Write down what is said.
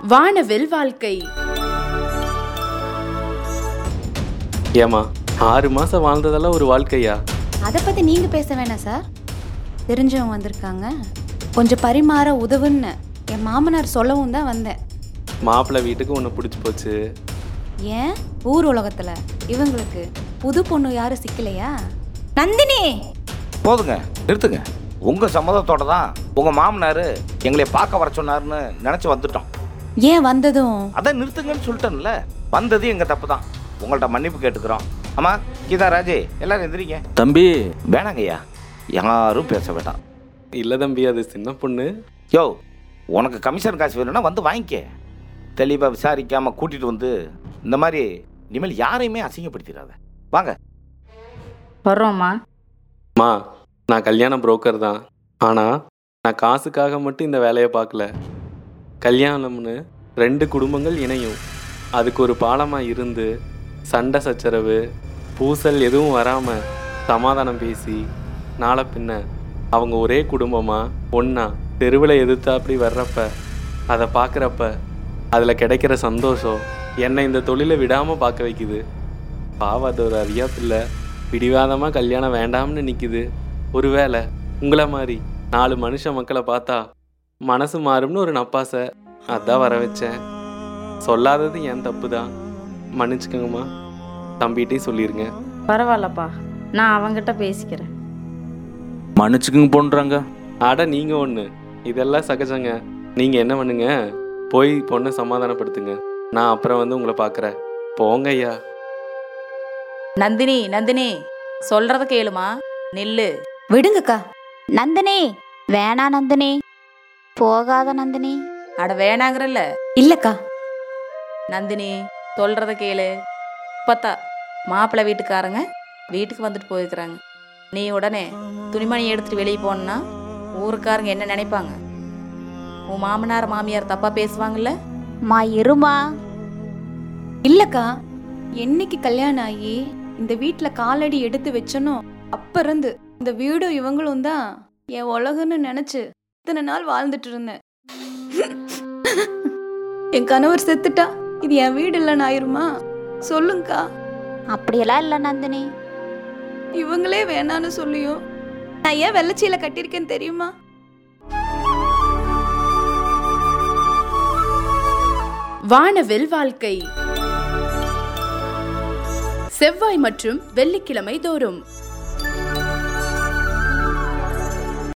வானவில் வாழ்க்கை ஏமா ஆறு மாசம் வாழ்ந்ததெல்லாம் ஒரு வாழ்க்கையா அதை பற்றி நீங்கள் பேச வேணாம் சார் தெரிஞ்சவங்க வந்திருக்காங்க கொஞ்சம் பரிமாற உதவுன்னு என் மாமனார் சொல்லவும் தான் வந்தேன் மாப்பிள்ளை வீட்டுக்கு உன்னை பிடிச்சி போச்சு ஏன் ஊர் உலகத்தில் இவங்களுக்கு புது பொண்ணு யாரும் சிக்கலையா நந்தினி போதுங்க நிறுத்துங்க உங்க சம்மதத்தோட தான் உங்க மாமனார் எங்களை பார்க்க வர சொன்னாருன்னு நினைச்சு வந்துட்டோம் ஏன் வந்ததும் அதான் நிறுத்துங்கன்னு சொல்லிட்டேன்ல வந்தது எங்க தப்பு தான் உங்கள்ட்ட மன்னிப்பு கேட்டுக்கிறோம் ஆமா கீதா ராஜே எல்லாரும் எந்திரிங்க தம்பி வேணாங்கய்யா யாரும் பேச வேண்டாம் இல்லை தம்பி அது சின்ன பொண்ணு யோ உனக்கு கமிஷன் காசு வேணும்னா வந்து வாங்கிக்க தெளிவாக விசாரிக்காம கூட்டிட்டு வந்து இந்த மாதிரி இனிமேல் யாரையுமே அசிங்கப்படுத்திடாத வாங்க வர்றோம்மா மா நான் கல்யாண புரோக்கர் தான் ஆனால் நான் காசுக்காக மட்டும் இந்த வேலையை பார்க்கல கல்யாணம்னு ரெண்டு குடும்பங்கள் இணையும் அதுக்கு ஒரு பாலமாக இருந்து சண்டை சச்சரவு பூசல் எதுவும் வராமல் சமாதானம் பேசி நாளை பின்ன அவங்க ஒரே குடும்பமாக ஒன்றா தெருவில் எதிர்த்தாப்படி வர்றப்ப அதை பார்க்குறப்ப அதில் கிடைக்கிற சந்தோஷம் என்னை இந்த தொழிலை விடாமல் பார்க்க வைக்குது பாவம் அது ஒரு அறியா பிள்ளை பிடிவாதமாக கல்யாணம் வேண்டாம்னு நிற்குது ஒருவேளை உங்களை மாதிரி நாலு மனுஷ மக்களை பார்த்தா மனசு மாறும்னு ஒரு நப்பாசை அதான் வர வச்சேன் சொல்லாதது என் தப்பு தான் மன்னிச்சுக்கோங்கம்மா தம்பிகிட்டையும் சொல்லிடுங்க பரவாயில்லப்பா நான் அவங்கிட்ட பேசிக்கிறேன் மன்னிச்சுக்குங்க போன்றாங்க அட நீங்கள் ஒன்று இதெல்லாம் சகஜங்க நீங்கள் என்ன பண்ணுங்க போய் பொண்ணை சமாதானப்படுத்துங்க நான் அப்புறம் வந்து உங்களை பார்க்குறேன் போங்க ஐயா நந்தினி நந்தினி சொல்றத கேளுமா நில்லு விடுங்கக்கா நந்தினி வேணா நந்தினி போகாத நந்தினி அட வேணாங்கிறல்ல இல்லைக்கா நந்தினி சொல்றத கேளு பத்தா மாப்பிள்ளை வீட்டுக்காரங்க வீட்டுக்கு வந்துட்டு போயிருக்கிறாங்க நீ உடனே துணிமணி எடுத்துட்டு வெளியே போனா ஊருக்காரங்க என்ன நினைப்பாங்க உன் மாமனார் மாமியார் தப்பா பேசுவாங்கல்ல மா இருமா இல்லைக்கா என்னைக்கு கல்யாணம் ஆகி இந்த வீட்டில் காலடி எடுத்து வச்சனோ அப்ப இருந்து இந்த வீடும் இவங்களும் தான் என் உலகம்னு நினைச்சு இத்தனை நாள் வாழ்ந்துட்டு இருந்தேன் என் கணவர் செத்துட்டா இது என் வீடு இல்லைன்னு ஆயிருமா சொல்லுங்கக்கா அப்படியெல்லாம் இல்லை நந்தினி இவங்களே வேணான்னு சொல்லியும் நான் ஏன் வெள்ளச்சீல கட்டியிருக்கேன்னு தெரியுமா வானவில் வாழ்க்கை செவ்வாய் மற்றும் வெள்ளிக்கிழமை தோறும்